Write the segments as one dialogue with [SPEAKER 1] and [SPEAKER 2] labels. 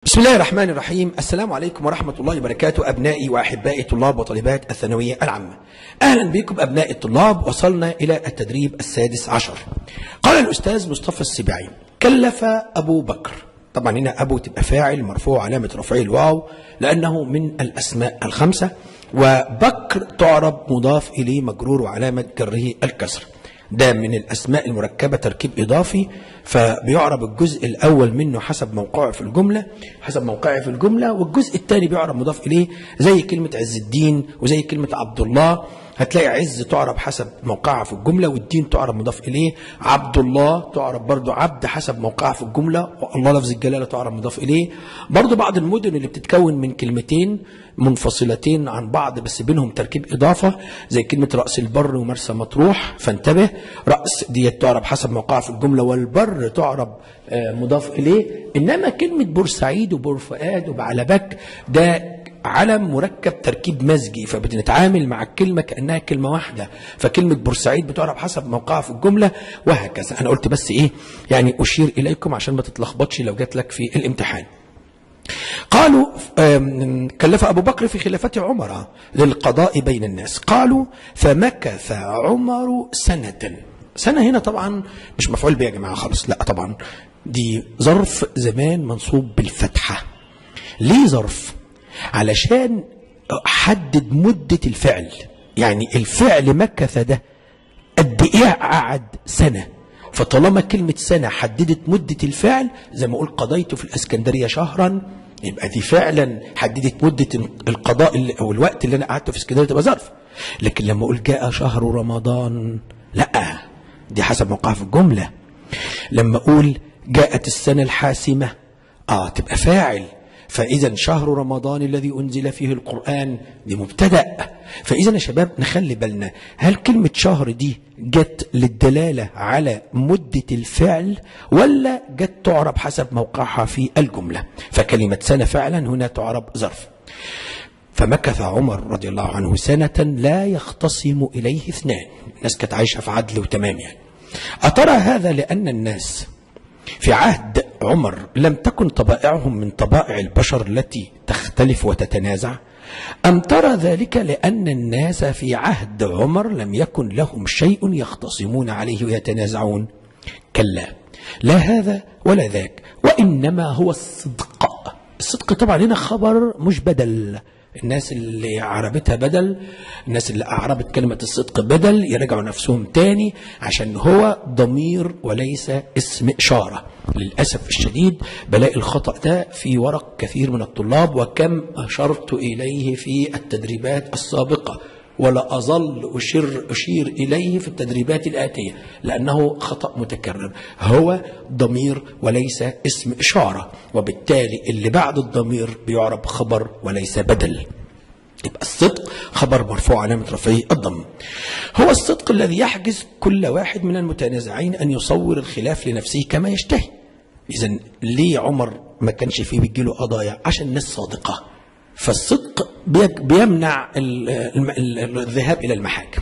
[SPEAKER 1] بسم الله الرحمن الرحيم السلام عليكم ورحمة الله وبركاته أبنائي وأحبائي طلاب وطالبات الثانوية العامة أهلا بكم أبناء الطلاب وصلنا إلى التدريب السادس عشر قال الأستاذ مصطفى السباعي كلف أبو بكر طبعا هنا أبو تبقى فاعل مرفوع علامة رفعه الواو لأنه من الأسماء الخمسة وبكر تعرب مضاف إليه مجرور وعلامة جره الكسر ده من الأسماء المركبة تركيب إضافي فبيعرب الجزء الأول منه حسب موقعه في الجملة حسب موقعه في الجملة والجزء الثاني بيعرب مضاف إليه زي كلمة عز الدين وزي كلمة عبد الله هتلاقي عز تعرب حسب موقعها في الجملة والدين تعرب مضاف إليه عبد الله تعرب برضو عبد حسب موقعها في الجملة والله لفظ الجلالة تعرب مضاف إليه برضو بعض المدن اللي بتتكون من كلمتين منفصلتين عن بعض بس بينهم تركيب إضافة زي كلمة رأس البر ومرسى مطروح فانتبه رأس دي تعرب حسب موقعها في الجملة والبر تعرب آه، مضاف إليه إنما كلمة بورسعيد وبورفؤاد وبعلبك ده علم مركب تركيب مزجي فبنتعامل مع الكلمة كأنها كلمة واحدة فكلمة بورسعيد بتعرب حسب موقعها في الجملة وهكذا أنا قلت بس إيه يعني أشير إليكم عشان ما تتلخبطش لو جات لك في الامتحان قالوا آم، كلف أبو بكر في خلافة عمر للقضاء بين الناس قالوا فمكث عمر سنة سنة هنا طبعا مش مفعول بها يا جماعة خالص لا طبعا دي ظرف زمان منصوب بالفتحة ليه ظرف علشان حدد مدة الفعل يعني الفعل مكث ده قد ايه قعد سنة فطالما كلمة سنة حددت مدة الفعل زي ما اقول قضيت في الاسكندرية شهرا يبقى دي فعلا حددت مدة القضاء اللي او الوقت اللي انا قعدته في اسكندرية تبقى ظرف لكن لما اقول جاء شهر رمضان لا دي حسب موقعها في الجملة لما اقول جاءت السنة الحاسمة اه تبقى فاعل فإذا شهر رمضان الذي أنزل فيه القرآن دي مبتدأ فإذا يا شباب نخلي بالنا هل كلمة شهر دي جت للدلالة على مدة الفعل ولا جت تعرب حسب موقعها في الجملة فكلمة سنة فعلا هنا تعرب ظرف فمكث عمر رضي الله عنه سنة لا يختصم إليه اثنان الناس كانت عايشة في عدل وتمام يعني أترى هذا لأن الناس في عهد عمر لم تكن طبائعهم من طبائع البشر التي تختلف وتتنازع أم ترى ذلك لأن الناس في عهد عمر لم يكن لهم شيء يختصمون عليه ويتنازعون كلا لا هذا ولا ذاك وإنما هو الصدق الصدق طبعا هنا خبر مش بدل الناس اللي عربتها بدل الناس اللي أعربت كلمة الصدق بدل يرجعوا نفسهم تاني عشان هو ضمير وليس اسم إشارة للأسف الشديد بلاقي الخطأ ده في ورق كثير من الطلاب وكم أشرت إليه في التدريبات السابقة ولا أظل أشير, أشير إليه في التدريبات الآتية لأنه خطأ متكرر هو ضمير وليس اسم إشارة وبالتالي اللي بعد الضمير بيعرب خبر وليس بدل يبقى الصدق خبر مرفوع علامة رفعه الضم هو الصدق الذي يحجز كل واحد من المتنازعين أن يصور الخلاف لنفسه كما يشتهي إذا ليه عمر ما كانش فيه بيجيله قضايا عشان الناس صادقة فالصدق بيك- بيمنع ال- الم- ال- الذهاب إلى المحاكم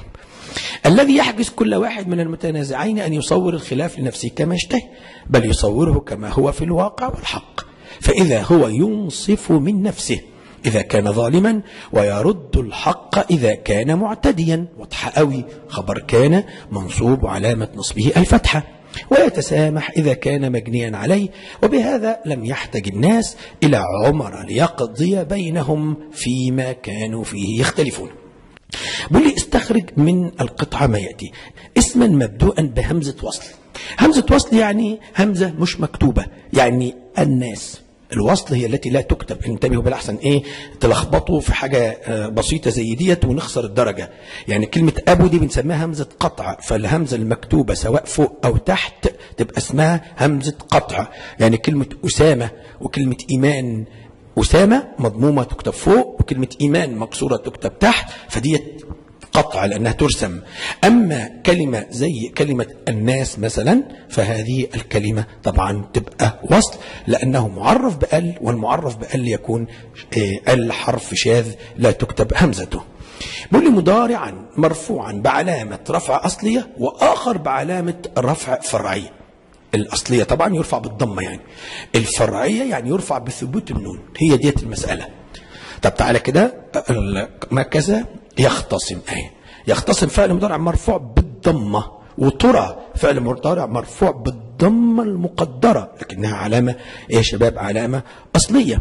[SPEAKER 1] الذي يحجز كل واحد من المتنازعين أن يصور الخلاف لنفسه كما يشتهي بل يصوره كما هو في الواقع والحق فإذا هو ينصف من نفسه إذا كان ظالما ويرد الحق إذا كان معتديا واضحة قوي خبر كان منصوب علامة نصبه الفتحة ويتسامح إذا كان مجنيا عليه وبهذا لم يحتج الناس إلى عمر ليقضي بينهم فيما كانوا فيه يختلفون بيقول لي استخرج من القطعة ما يأتي اسما مبدوءا بهمزة وصل همزة وصل يعني همزة مش مكتوبة يعني الناس الوصل هي التي لا تكتب انتبهوا بالاحسن ايه تلخبطوا في حاجه آه، بسيطه زي ديت ونخسر الدرجه يعني كلمه ابو دي بنسميها همزه قطع فالهمزه المكتوبه سواء فوق او تحت تبقى اسمها همزه قطع يعني كلمه اسامه وكلمه ايمان أسامة مضمومة تكتب فوق وكلمة إيمان مكسورة تكتب تحت فديت قطع لأنها ترسم أما كلمة زي كلمة الناس مثلا فهذه الكلمة طبعا تبقى وصل لأنه معرف بأل والمعرف بأل يكون آه، ال حرف شاذ لا تكتب همزته بيقول لي مضارعا مرفوعا بعلامة رفع أصلية وآخر بعلامة رفع فرعية الأصلية طبعا يرفع بالضمة يعني الفرعية يعني يرفع بثبوت النون هي ديت المسألة طب تعالى كده ال- ما كذا يختصم اهي يختصم فعل مضارع مرفوع بالضمة وترى فعل مضارع مرفوع بالضمة المقدرة لكنها علامة ايه يا شباب علامة أصلية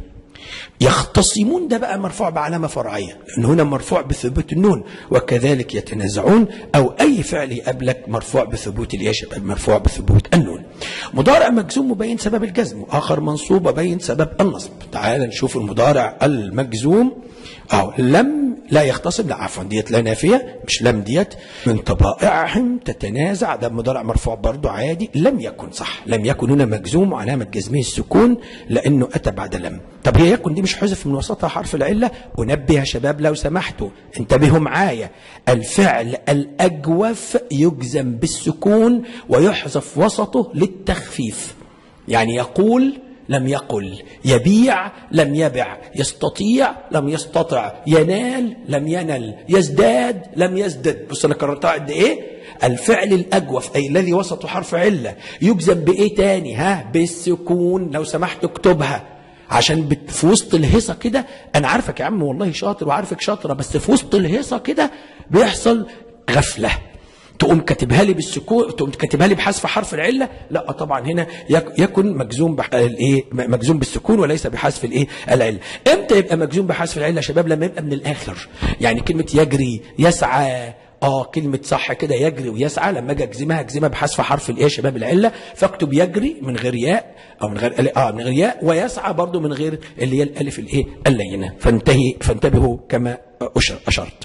[SPEAKER 1] يختصمون ده بقى مرفوع بعلامة فرعية لأن هنا مرفوع بثبوت النون وكذلك يتنازعون أو أي فعل يقابلك مرفوع بثبوت الياء شباب مرفوع بثبوت النون مضارع مجزوم مبين سبب الجزم وآخر منصوب وبين سبب النصب تعال نشوف المضارع المجزوم أو لم لا يختصم لا عفوا ديت لا نافية مش لم ديت من طبائعهم تتنازع ده مضارع مرفوع برضو عادي لم يكن صح لم يكن هنا مجزوم وعلامة جزمه السكون لأنه أتى بعد لم طب هي يكن دي مش حذف من وسطها حرف العلة ونبه يا شباب لو سمحتوا انتبهوا معايا الفعل الأجوف يجزم بالسكون ويحذف وسطه للتخفيف يعني يقول لم يقل يبيع لم يبع يستطيع لم يستطع ينال لم ينل يزداد لم يزدد بص انا كررتها قد ايه الفعل الاجوف اي الذي وسطه حرف عله يجزم بايه تاني ها بالسكون لو سمحت اكتبها عشان بت- في وسط الهيصه كده انا عارفك يا عم والله شاطر وعارفك شاطره بس في وسط الهيصه كده بيحصل غفله تقوم كاتبها لي بالسكون تقوم كاتبها لي بحذف حرف العله لا طبعا هنا يك- يكن مجزوم بح... الايه م- مجزوم بالسكون وليس بحذف الايه العله امتى يبقى مجزوم بحذف العله يا شباب لما يبقى من الاخر يعني كلمه يجري يسعى اه كلمة صح كده يجري ويسعى لما اجي اجزمها اجزمها بحذف حرف الايه يا شباب العلة فاكتب يجري من غير ياء او من غير ألف- اه من غير ياء ويسعى برضو من غير اللي هي الالف الايه اللينة فانتهي فانتبهوا كما أشر اشرت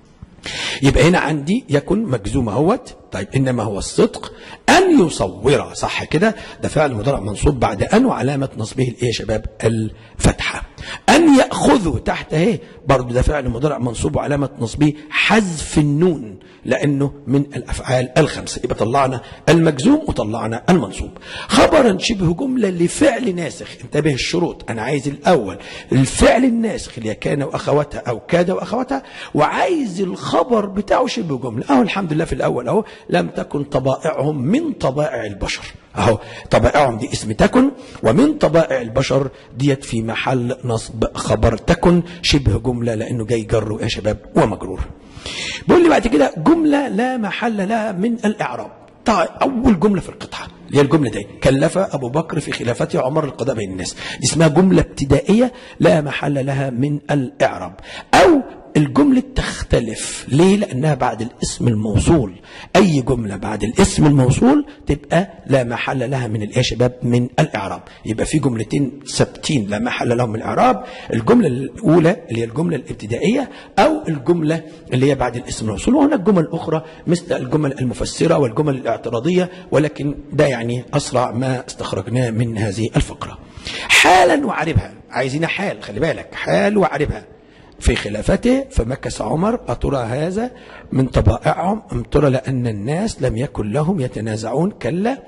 [SPEAKER 1] يبقى هنا عندي يكن مجزوم اهوت طيب انما هو الصدق ان يصور صح كده ده فعل مضارع منصوب بعد ان وعلامه نصبه الايه يا شباب الفتحه ان ياخذوا تحت اهي برضه ده فعل مضارع منصوب وعلامه نصبه حذف النون لانه من الافعال الخمسه يبقى طلعنا المجزوم وطلعنا المنصوب خبرا شبه جمله لفعل ناسخ انتبه الشروط انا عايز الاول الفعل الناسخ اللي هي كان واخواتها او كاد واخواتها وعايز الخبر بتاعه شبه جمله اهو الحمد لله في الاول اهو لم تكن طبائعهم من طبائع البشر اهو طبائعهم دي اسم تكن ومن طبائع البشر ديت في محل نصب خبر تكن شبه جمله لانه جاي جر يا شباب ومجرور بيقول لي بعد كده جمله لا محل لها من الاعراب طيب اول جمله في القطعه اللي هي الجمله دي كلف ابو بكر في خلافته عمر القضاء بين الناس دي اسمها جمله ابتدائيه لا محل لها من الاعراب او الجملة تختلف ليه؟ لأنها بعد الاسم الموصول أي جملة بعد الاسم الموصول تبقى لا محل لها من الإيه يا شباب من الإعراب يبقى في جملتين ثابتين لا محل لهم من الإعراب الجملة الأولى اللي هي الجملة الابتدائية أو الجملة اللي هي بعد الاسم الموصول وهناك جمل أخرى مثل الجمل المفسرة والجمل الاعتراضية ولكن ده يعني أسرع ما استخرجناه من هذه الفقرة حالا وعربها عايزين حال خلي بالك حال وعربها في خلافته فمكث عمر أترى هذا من طبائعهم أم ترى لأن الناس لم يكن لهم يتنازعون كلا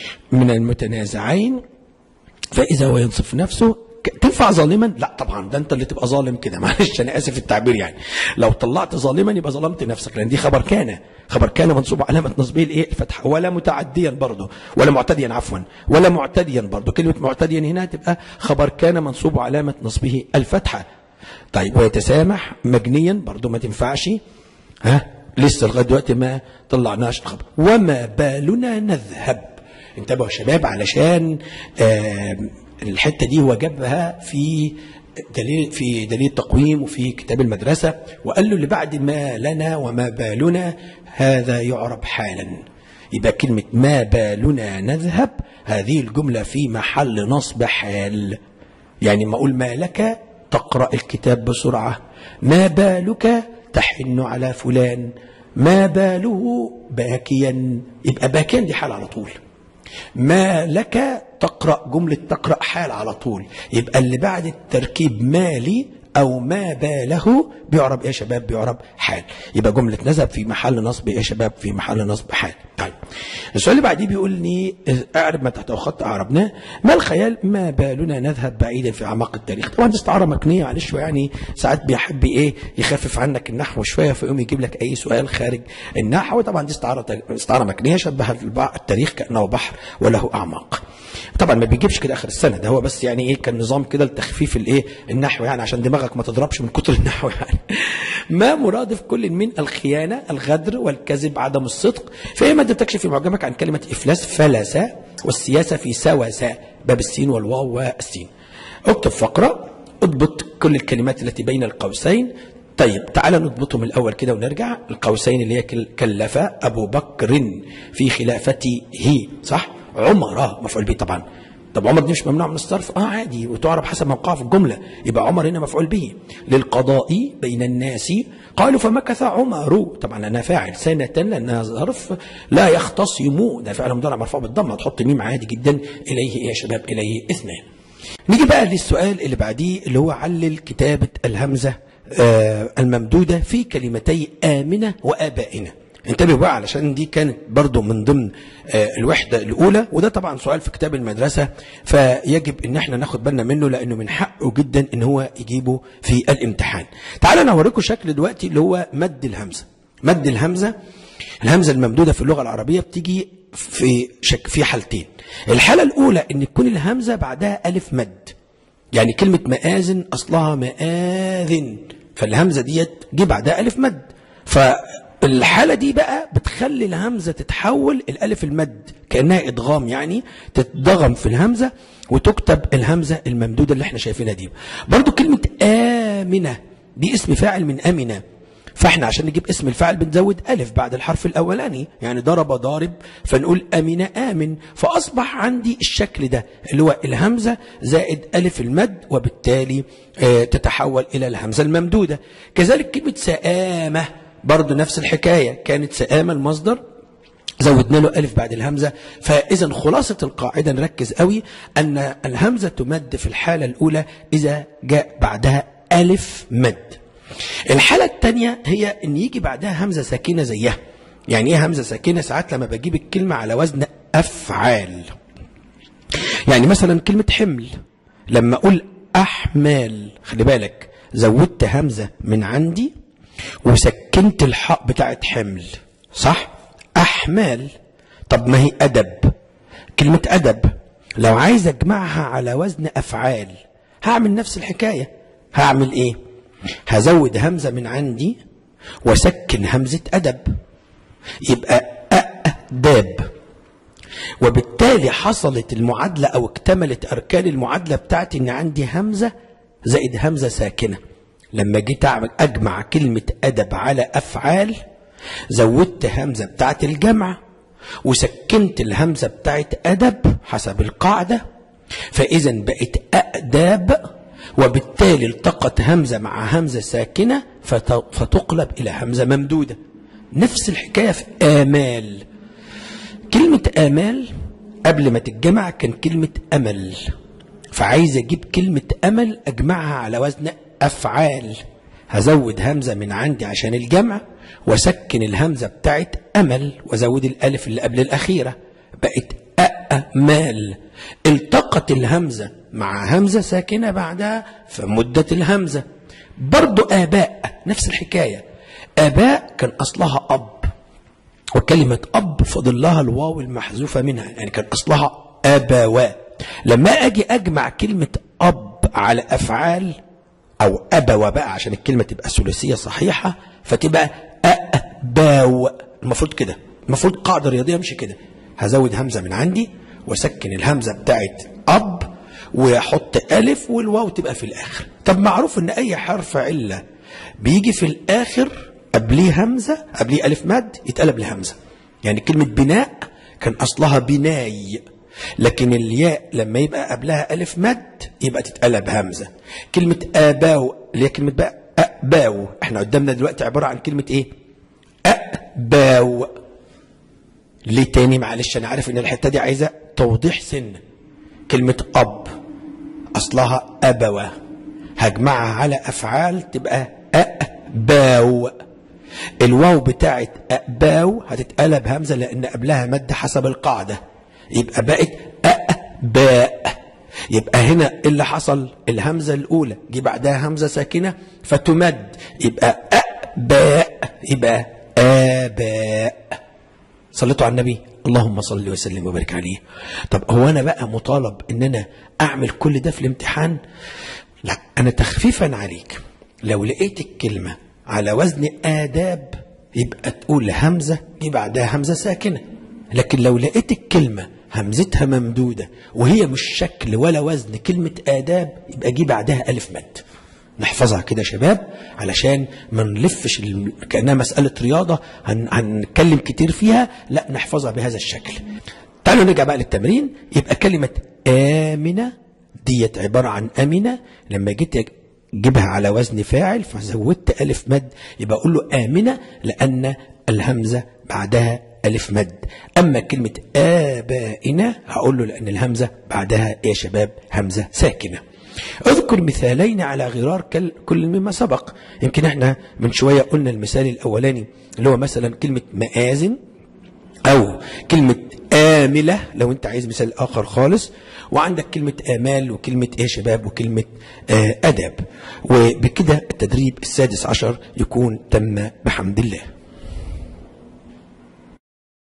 [SPEAKER 1] من المتنازعين فإذا هو ينصف نفسه ك- تنفع ظالما؟ لا طبعا ده انت اللي تبقى ظالم كده معلش انا اسف في التعبير يعني لو طلعت ظالما يبقى ظلمت نفسك لان دي خبر كان خبر كان منصوب علامه نصبه الايه الفتحه ولا متعديا برضه ولا معتديا عفوا ولا معتديا برضه كلمه معتديا هنا تبقى خبر كان منصوب علامه نصبه الفتحه طيب ويتسامح مجنيا برضه ما تنفعش ها لسه لغايه دلوقتي ما طلعناش الخبر وما بالنا نذهب انتبهوا يا شباب علشان آه الحته دي هو جابها في دليل في دليل التقويم وفي كتاب المدرسه وقال له اللي بعد ما لنا وما بالنا هذا يعرب حالا يبقى كلمه ما بالنا نذهب هذه الجمله في محل نصب حال يعني ما اقول ما لك تقرا الكتاب بسرعه ما بالك تحن على فلان ما باله باكيا يبقى باكيا دي حال على طول ما لك تقرا جمله تقرا حال على طول يبقى اللي بعد التركيب مالي أو ما باله بيعرب إيه يا شباب بيعرب حال يبقى جملة نسب في محل نصب إيه يا شباب في محل نصب حال طيب السؤال اللي بعديه بيقول لي اعرب ما تحته خط أعربناه ما الخيال ما بالنا نذهب بعيدا في أعماق التاريخ طبعا دي استعارة مكنية معلش يعني ساعات بيحب إيه يخفف عنك النحو شوية فيقوم يجيب لك أي سؤال خارج النحو طبعا دي استعارة استعارة مكنية شبه التاريخ كأنه بحر وله أعماق طبعا ما بيجيبش كده اخر السنه ده هو بس يعني ايه كان نظام كده لتخفيف الايه النحو يعني عشان دماغك ما تضربش من كتر النحو يعني ما مرادف كل من الخيانه الغدر والكذب عدم الصدق فهي ماده تكشف في معجمك عن كلمه افلاس فلس والسياسه في سواسا باب السين والواو والسين اكتب فقره اضبط كل الكلمات التي بين القوسين طيب تعال نضبطهم الأول كده ونرجع القوسين اللي هي كلف أبو بكر في خلافته صح عمر مفعول به طبعا طب عمر دي مش ممنوع من الصرف اه عادي وتعرب حسب موقعها في الجمله يبقى عمر هنا مفعول به للقضاء بين الناس قالوا فمكث عمر طبعا انا فاعل سنه لانها ظرف لا يختصم ده فعل مضارع مرفوع بالضمه تحط ميم عادي جدا اليه ايه يا شباب اليه اثنان نيجي بقى للسؤال اللي بعديه اللي هو علل كتابه الهمزه آه الممدوده في كلمتي امنه وابائنا انتبهوا بقى علشان دي كانت برضو من ضمن الوحدة الأولى وده طبعا سؤال في كتاب المدرسة فيجب ان احنا ناخد بالنا منه لأنه من حقه جدا ان هو يجيبه في الامتحان تعالوا انا اوريكم شكل دلوقتي اللي هو مد الهمزة مد الهمزة الهمزة الممدودة في اللغة العربية بتيجي في شك في حالتين الحالة الأولى ان تكون الهمزة بعدها ألف مد يعني كلمة مآذن أصلها مآذن فالهمزة ديت جه بعدها ألف مد ف الحالة دي بقى بتخلي الهمزة تتحول الألف المد كأنها إدغام يعني تتضغم في الهمزة وتكتب الهمزة الممدودة اللي احنا شايفينها دي برضو كلمة آمنة دي اسم فاعل من أمنة فاحنا عشان نجيب اسم الفاعل بنزود ألف بعد الحرف الأولاني يعني ضرب ضارب فنقول أمن آمن فأصبح عندي الشكل ده اللي هو الهمزة زائد ألف المد وبالتالي اه تتحول إلى الهمزة الممدودة كذلك كلمة سآمة برضه نفس الحكاية كانت سآمة المصدر زودنا له ألف بعد الهمزة فإذا خلاصة القاعدة نركز قوي أن الهمزة تمد في الحالة الأولى إذا جاء بعدها ألف مد الحالة الثانية هي أن يجي بعدها همزة ساكنة زيها يعني إيه همزة ساكنة ساعات لما بجيب الكلمة على وزن أفعال يعني مثلا كلمة حمل لما أقول أحمال خلي بالك زودت همزة من عندي وسكنت الحاء بتاعت حمل صح احمال طب ما هي ادب كلمه ادب لو عايز اجمعها على وزن افعال هعمل نفس الحكايه هعمل ايه هزود همزه من عندي وسكن همزه ادب يبقى أداب وبالتالي حصلت المعادلة أو اكتملت أركان المعادلة بتاعتي إن عندي همزة زائد همزة ساكنة لما جيت أعمل أجمع كلمة أدب على أفعال زودت همزة بتاعت الجمع وسكنت الهمزة بتاعت أدب حسب القاعدة فإذا بقت أداب وبالتالي التقت همزة مع همزة ساكنة فتقلب إلى همزة ممدودة نفس الحكاية في آمال كلمة آمال قبل ما تتجمع كان كلمة أمل فعايز أجيب كلمة أمل أجمعها على وزن أفعال هزود همزة من عندي عشان الجمع وسكن الهمزة بتاعت أمل وزود الألف اللي قبل الأخيرة بقت أأمال التقت الهمزة مع همزة ساكنة بعدها فمدة الهمزة برضو آباء نفس الحكاية آباء كان أصلها أب وكلمة أب فضل لها الواو المحذوفة منها يعني كان أصلها أبوا لما أجي أجمع كلمة أب على أفعال أو أبوا بقى عشان الكلمة تبقى ثلاثية صحيحة فتبقى أباو المفروض كده المفروض قاعدة رياضية مش كده هزود همزة من عندي وسكن الهمزة بتاعت أب وأحط ألف والواو تبقى في الآخر طب معروف إن أي حرف علة بيجي في الآخر قبليه همزة قبليه ألف مد يتقلب لهمزة يعني كلمة بناء كان أصلها بناي لكن الياء لما يبقى قبلها ألف مد يبقى تتقلب همزة كلمة آباو اللي هي كلمة بقى أباو احنا قدامنا دلوقتي عبارة عن كلمة ايه أباو ليه تاني معلش انا عارف ان الحتة دي عايزة توضيح سن كلمة أب أصلها أبوة هجمعها على افعال تبقى أباو الواو بتاعت أباو هتتقلب همزة لأن قبلها مد حسب القاعدة يبقى بقت أباء يبقى هنا إيه اللي حصل الهمزة الأولى جه بعدها همزة ساكنة فتمد يبقى أباء يبقى آباء صليتوا على النبي اللهم صل وسلم وبارك عليه طب هو انا بقى مطالب ان انا اعمل كل ده في الامتحان لا انا تخفيفا عليك لو لقيت الكلمه على وزن آداب يبقى تقول همزة جي بعدها همزة ساكنة لكن لو لقيت الكلمة همزتها ممدودة وهي مش شكل ولا وزن كلمة آداب يبقى جي بعدها ألف مد نحفظها كده يا شباب علشان ما نلفش ال- كأنها مسألة رياضة هن- هنتكلم كتير فيها لا نحفظها بهذا الشكل تعالوا نرجع بقى للتمرين يبقى كلمة آمنة ديت عبارة عن أمنة لما جيت جيبها على وزن فاعل فزودت ألف مد يبقى أقول له آمنة لأن الهمزة بعدها ألف مد أما كلمة آبائنا هقول له لأن الهمزة بعدها إيه يا شباب همزة ساكنة اذكر مثالين على غرار كل, كل مما سبق يمكن احنا من شوية قلنا المثال الأولاني اللي هو مثلا كلمة مآذن أو كلمة آملة لو أنت عايز مثال آخر خالص وعندك كلمة آمال وكلمة إيه يا شباب وكلمة آه أدب وبكده التدريب السادس عشر يكون تم بحمد الله